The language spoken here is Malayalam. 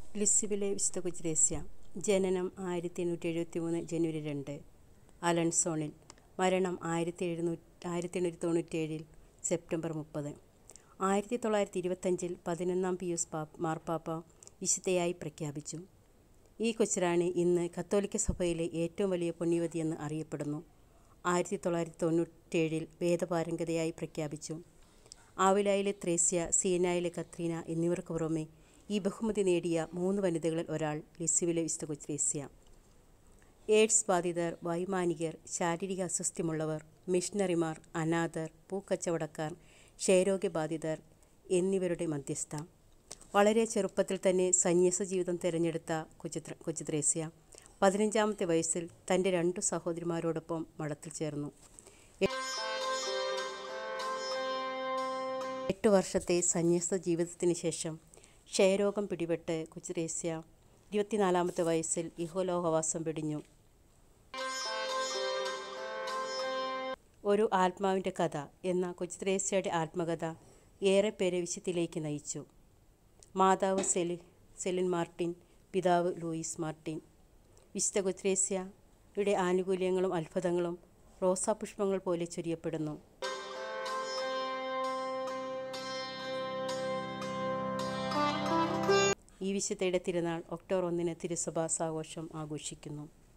ലിസ്സിബിലെ വിശുദ്ധ കൊച്ചുരേസ്യ ജനനം ആയിരത്തി എണ്ണൂറ്റി എഴുപത്തി മൂന്ന് ജനുവരി രണ്ട് അലൻസോണിൽ മരണം ആയിരത്തി എഴുന്നൂറ്റി ആയിരത്തി എണ്ണൂറ്റി തൊണ്ണൂറ്റേഴിൽ സെപ്റ്റംബർ മുപ്പത് ആയിരത്തി തൊള്ളായിരത്തി ഇരുപത്തഞ്ചിൽ പതിനൊന്നാം പിയൂസ് പാ മാർപ്പാപ്പ വിശുദ്ധയായി പ്രഖ്യാപിച്ചു ഈ കൊച്ചുറാണി ഇന്ന് കത്തോലിക്ക സഭയിലെ ഏറ്റവും വലിയ പുണ്യവതിയെന്ന് അറിയപ്പെടുന്നു ആയിരത്തി തൊള്ളായിരത്തി തൊണ്ണൂറ്റേഴിൽ വേദപാരംഗതയായി പ്രഖ്യാപിച്ചു ആവിലായിലെ ത്രേസ്യ സീനായിലെ കത്രീന എന്നിവർക്ക് പുറമെ ഈ ബഹുമതി നേടിയ മൂന്ന് വനിതകളിൽ ഒരാൾ ലിസ്സുവിലെ വിശുദ്ധ കൊച്ചുരേസ്യ എയ്ഡ്സ് ബാധിതർ വൈമാനികർ ശാരീരിക അസ്വസ്ഥ്യമുള്ളവർ മിഷണറിമാർ അനാഥർ പൂക്കച്ചവടക്കാർ ക്ഷയരോഗ്യബാധിതർ എന്നിവരുടെ മധ്യസ്ഥ വളരെ ചെറുപ്പത്തിൽ തന്നെ സന്യാസ ജീവിതം തിരഞ്ഞെടുത്ത കൊച്ചു കൊച്ചുത്രേസ്യ പതിനഞ്ചാമത്തെ വയസ്സിൽ തൻ്റെ രണ്ടു സഹോദരിമാരോടൊപ്പം മഠത്തിൽ ചേർന്നു എട്ട് വർഷത്തെ സന്യസ്ത ജീവിതത്തിന് ശേഷം ക്ഷയരോഗം പിടിപെട്ട് കൊച്ചുരേസ്യ ഇരുപത്തിനാലാമത്തെ വയസ്സിൽ ഇഹോലോകവാസം വെടിഞ്ഞു ഒരു ആത്മാവിൻ്റെ കഥ എന്ന കൊച്ചുത്രേസ്യയുടെ ആത്മകഥ ഏറെ പേരെ വിശുദ്ധിയിലേക്ക് നയിച്ചു മാതാവ് സെലി സെലിൻ മാർട്ടിൻ പിതാവ് ലൂയിസ് മാർട്ടിൻ വിശുദ്ധ കൊച്ചുത്രേസ്യയുടെ ആനുകൂല്യങ്ങളും അത്ഭുതങ്ങളും റോസാപുഷ്പങ്ങൾ പോലെ ചൊരിയപ്പെടുന്നു ഈ വിശുദ്ധയുടെ തിരുനാൾ ഒക്ടോബർ ഒന്നിന് തിരുസഭാസാഘോഷം ആഘോഷിക്കുന്നു